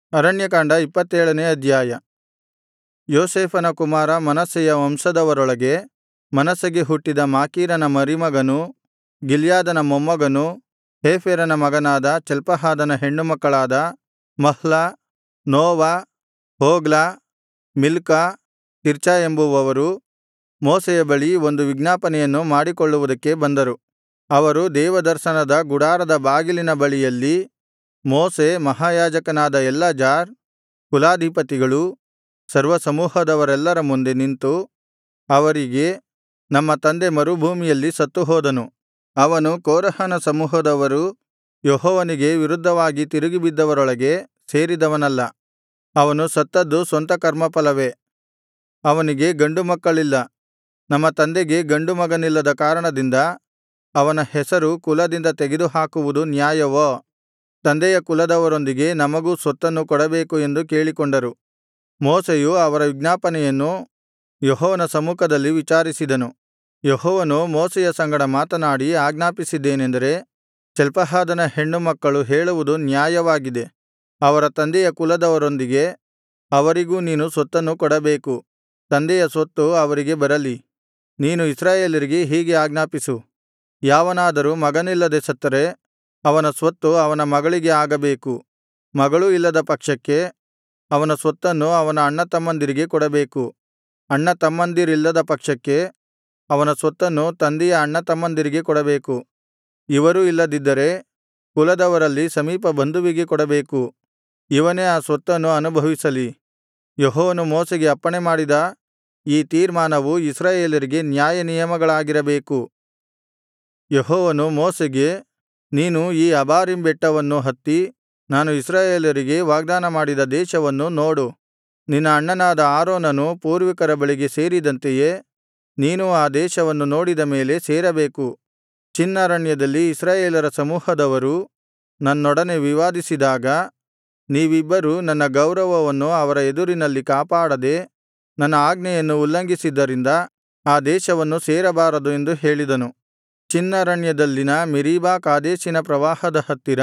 ಅರಣ್ಯಕಾಂಡ ಇಪ್ಪತ್ತೇಳನೇ ಅಧ್ಯಾಯ ಯೋಸೇಫನ ಕುಮಾರ ಮನಸ್ಸೆಯ ವಂಶದವರೊಳಗೆ ಮನಸ್ಸೆಗೆ ಹುಟ್ಟಿದ ಮಾಕೀರನ ಮರಿಮಗನೂ ಗಿಲ್ಯಾದನ ಮೊಮ್ಮಗನೂ ಹೇಫೆರನ ಮಗನಾದ ಚಲ್ಪಹಾದನ ಹೆಣ್ಣುಮಕ್ಕಳಾದ Mahlah Noah Hoglah Milcah Tirzah ಎಂಬುವವರು ಮೋಶೆಯ ಬಳಿ ಒಂದು ವಿಜ್ಞಾಪನೆಯನ್ನು ಮಾಡಿಕೊಳ್ಳುವುದಕ್ಕೆ ಬಂದರು ಅವರು ದೇವದರ್ಶನದ ಗುಡಾರದ ಬಾಗಿಲಿನ ಬಳಿಯಲ್ಲಿ ಮೋಶೆ ಮಹಾಯಾಜಕನಾದ ಎಲ್ಲಾಜಾರ್ ಕುಲಾಧಿಪತಿಗಳು ಸರ್ವಸಮೂಹದವರೆಲ್ಲರ ಮುಂದೆ ನಿಂತು ಅವರಿಗೆ ನಮ್ಮ ತಂದೆ ಮರುಭೂಮಿಯಲ್ಲಿ ಸತ್ತುಹೋದನು ಅವನು ಕೋರಹನ ಸಮೂಹದವರು ಯೆಹೋವನಿಗೆ ವಿರುದ್ಧವಾಗಿ ತಿರುಗಿಬಿದ್ದವರೊಳಗೆ ಸೇರಿದವನಲ್ಲ ಅವನು ಸತ್ತದ್ದು ಸ್ವಂತ ಕರ್ಮಫಲವೇ ಅವನಿಗೆ ಗಂಡು ಮಕ್ಕಳಿಲ್ಲ ನಮ್ಮ ತಂದೆಗೆ ಗಂಡು ಮಗನಿಲ್ಲದ ಕಾರಣದಿಂದ ಅವನ ಹೆಸರು ಕುಲದಿಂದ ತೆಗೆದುಹಾಕುವುದು ನ್ಯಾಯವೋ ತಂದೆಯ ಕುಲದವರೊಂದಿಗೆ ನಮಗೂ ಸ್ವತ್ತನ್ನು ಕೊಡಬೇಕು ಎಂದು ಕೇಳಿಕೊಂಡರು ಮೋಶೆಯು ಅವರ ವಿಜ್ಞಾಪನೆಯನ್ನು ಯೆಹೋವನ ಸಮ್ಮುಖದಲ್ಲಿ ವಿಚಾರಿಸಿದನು ಯೆಹೋವನು ಮೋಶೆಯ ಸಂಗಡ ಮಾತನಾಡಿ ಆಜ್ಞಾಪಿಸಿದ್ದೇನೆಂದರೆ ಚಲ್ಪಹಾದನ ಹೆಣ್ಣುಮಕ್ಕಳು ಹೇಳುವುದು ನ್ಯಾಯವಾಗಿದೆ ಅವರ ತಂದೆಯ ಕುಲದವರೊಂದಿಗೆ ಅವರಿಗೂ ನೀನು ಸ್ವತ್ತನ್ನು ಕೊಡಬೇಕು ತಂದೆಯ ಸ್ವತ್ತು ಅವರಿಗೆ ಬರಲಿ ನೀನು ಇಸ್ರಾಯೇಲರಿಗೆ ಹೀಗೆ ಆಜ್ಞಾಪಿಸು ಯಾವನಾದರೂ ಮಗನಿಲ್ಲದೆ ಸತ್ತರೆ ಅವನ ಸ್ವತ್ತು ಅವನ ಮಗಳಿಗೆ ಆಗಬೇಕು ಮಗಳೂ ಇಲ್ಲದ ಪಕ್ಷಕ್ಕೆ ಅವನ ಸ್ವತ್ತನ್ನು ಅವನ ಅಣ್ಣತಮ್ಮಂದಿರಿಗೆ ಕೊಡಬೇಕು ಅಣ್ಣತಮ್ಮಂದಿರಿಲ್ಲದ ಪಕ್ಷಕ್ಕೆ ಅವನ ಸ್ವತ್ತನ್ನು ತಂದೆಯ ಅಣ್ಣತಮ್ಮಂದಿರಿಗೆ ಕೊಡಬೇಕು ಇವರೂ ಇಲ್ಲದಿದ್ದರೆ ಕುಲದವರಲ್ಲಿ ಸಮೀಪ ಬಂಧುವಿಗೆ ಕೊಡಬೇಕು ಇವನೇ ಆ ಸ್ವತ್ತನ್ನು ಅನುಭವಿಸಲಿ ಯೆಹೋವನು ಮೋಶೆಗೆ ಅಪ್ಪಣೆಮಾಡಿದ ಈ ತೀರ್ಮಾನವು ಇಸ್ರಾಯೇಲರಿಗೆ ನ್ಯಾಯನಿಯಮಗಳಾಗಿರಬೇಕು ಯೆಹೋವನು ಮೋಶೆಗೆ ನೀನು ಈ ಅಬಾರೀಮ್ ಬೆಟ್ಟವನ್ನು ಹತ್ತಿ ನಾನು ಇಸ್ರಾಯೇಲರಿಗೆ ವಾಗ್ದಾನ ಮಾಡಿದ ದೇಶವನ್ನು ನೋಡು ನಿನ್ನ ಅಣ್ಣನಾದ ಆರೋನನು ಪೂರ್ವಿಕರ ಬಳಿಗೆ ಸೇರಿದಂತೆಯೇ ನೀನೂ ಆ ದೇಶವನ್ನು ನೋಡಿದ ಮೇಲೆ ಸೇರಬೇಕು ಚಿನ್ ಅರಣ್ಯದಲ್ಲಿ ಇಸ್ರಾಯೇಲರ ಸಮೂಹದವರು ನನ್ನೊಡನೆ ವಿವಾದಿಸಿದಾಗ ನೀವಿಬ್ಬರೂ ನನ್ನ ಗೌರವವನ್ನು ಅವರ ಎದುರಿನಲ್ಲಿ ಕಾಪಾಡದೆ ನನ್ನ ಆಜ್ಞೆಯನ್ನು ಉಲ್ಲಂಘಿಸಿದ್ದರಿಂದ ಆ ದೇಶವನ್ನು ಸೇರಬಾರದು ಎಂದು ಹೇಳಿದನು ಚಿನ್ ಅರಣ್ಯದಲ್ಲಿನ ಮೆರೀಬಾ ಕಾದೇಶಿನ ಪ್ರವಾಹದ ಹತ್ತಿರ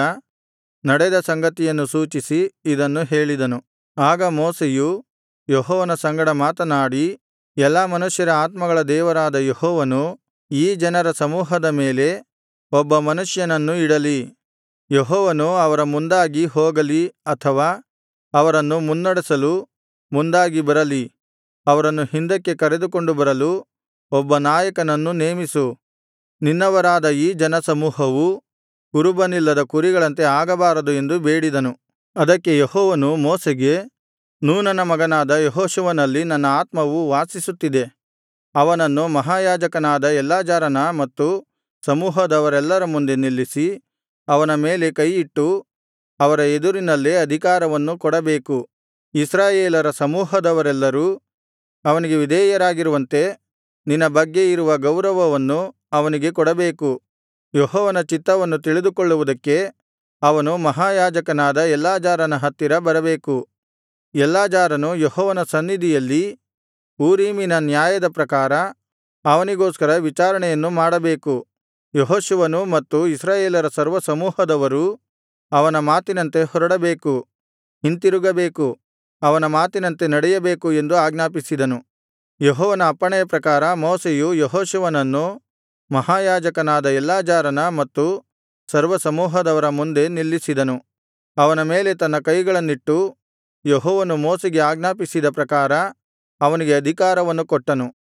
ನಡೆದ ಸಂಗತಿಯನ್ನು ಸೂಚಿಸಿ ಇದನ್ನು ಹೇಳಿದನು ಆಗ ಮೋಶೆಯು ಯೆಹೋವನ ಸಂಗಡ ಮಾತನಾಡಿ ಎಲ್ಲಾ ಮನುಷ್ಯರ ಆತ್ಮಗಳ ದೇವರಾದ ಯೆಹೋವನು ಈ ಜನರ ಸಮೂಹದ ಮೇಲೆ ಒಬ್ಬ ಮನುಷ್ಯನನ್ನು ಇಡಲಿ ಯೆಹೋವನು ಅವರ ಮುಂದಾಗಿ ಹೋಗಲಿ ಅಥವಾ ಅವರನ್ನು ಮುನ್ನಡೆಸಲು ಮುಂದಾಗಿ ಬರಲಿ ಅವರನ್ನು ಹಿಂದಕ್ಕೆ ಕರೆದುಕೊಂಡು ಬರಲು ಒಬ್ಬ ನಾಯಕನನ್ನು ನೇಮಿಸು ನಿನ್ನವರಾದ ಈ ಜನಸಮೂಹವು ಕುರುಬನಿಲ್ಲದ ಕುರಿಗಳಂತೆ ಆಗಬಾರದು ಎಂದು ಬೇಡಿದನು ಅದಕ್ಕೆ ಯೆಹೋವನು ಮೋಶೆಗೆ ನೂನನ ಮಗನಾದ ಯೆಹೋಶುವನಲ್ಲಿ ನನ್ನ ಆತ್ಮವು ವಾಸಿಸುತ್ತಿದೆ ಅವನನ್ನು ಮಹಾಯಾಜಕನಾದ ಎಲ್ಲಾಜಾರನ ಮತ್ತು ಸಮೂಹದವರೆಲ್ಲರ ಮುಂದೆ ನಿಲ್ಲಿಸಿ ಅವನ ಮೇಲೆ ಕೈಯಿಟ್ಟು ಅವರ ಎದುರಿನಲ್ಲೇ ಅಧಿಕಾರವನ್ನು ಕೊಡಬೇಕು ಇಸ್ರಾಯೇಲರ ಸಮೂಹದವರೆಲ್ಲರೂ ಅವನಿಗೆ ವಿಧೇಯರಾಗಿರುವಂತೆ ನಿನ್ನ ಬಗ್ಗೆ ಇರುವ ಗೌರವವನ್ನು ಅವನಿಗೆ ಕೊಡಬೇಕು ಯೆಹೋವನ ಚಿತ್ತವನ್ನು ತಿಳಿದುಕೊಳ್ಳುವುದಕ್ಕೆ ಅವನು ಮಹಾಯಾಜಕನಾದ ಎಲ್ಲಾಜಾರನ ಹತ್ತಿರ ಬರಬೇಕು ಎಲ್ಲಾಜಾರನು ಯೆಹೋವನ ಸನ್ನಿಧಿಯಲ್ಲಿ ಊರೀಮಿನ ನ್ಯಾಯದ ಪ್ರಕಾರ ಅವನಿಗೋಸ್ಕರ ವಿಚಾರಣೆಯನ್ನು ಮಾಡಬೇಕು ಯೆಹೋಶುವನೂ ಮತ್ತು ಇಸ್ರಾಯೇಲರ ಸರ್ವಸಮೂಹದವರೂ ಅವನ ಮಾತಿನಂತೆ ಹೊರಡಬೇಕು ಹಿಂತಿರುಗಬೇಕು ಅವನ ಮಾತಿನಂತೆ ನಡೆಯಬೇಕು ಎಂದು ಆಜ್ಞಾಪಿಸಿದನು ಯೆಹೋವನ ಅಪ್ಪಣೆಯ ಪ್ರಕಾರ ಮೋಶೆಯು ಯೆಹೋಶುವನನ್ನು ಮಹಾಯಾಜಕನಾದ ಎಲ್ಲಾಜಾರನ ಮತ್ತು ಸರ್ವಸಮೂಹದವರ ಮುಂದೆ ನಿಲ್ಲಿಸಿದನು ಅವನ ಮೇಲೆ ತನ್ನ ಕೈಗಳನ್ನಿಟ್ಟು ಯೆಹೋವನು ಮೋಶೆಗೆ ಆಜ್ಞಾಪಿಸಿದ ಪ್ರಕಾರ ಅವನಿಗೆ ಅಧಿಕಾರವನ್ನು ಕೊಟ್ಟನು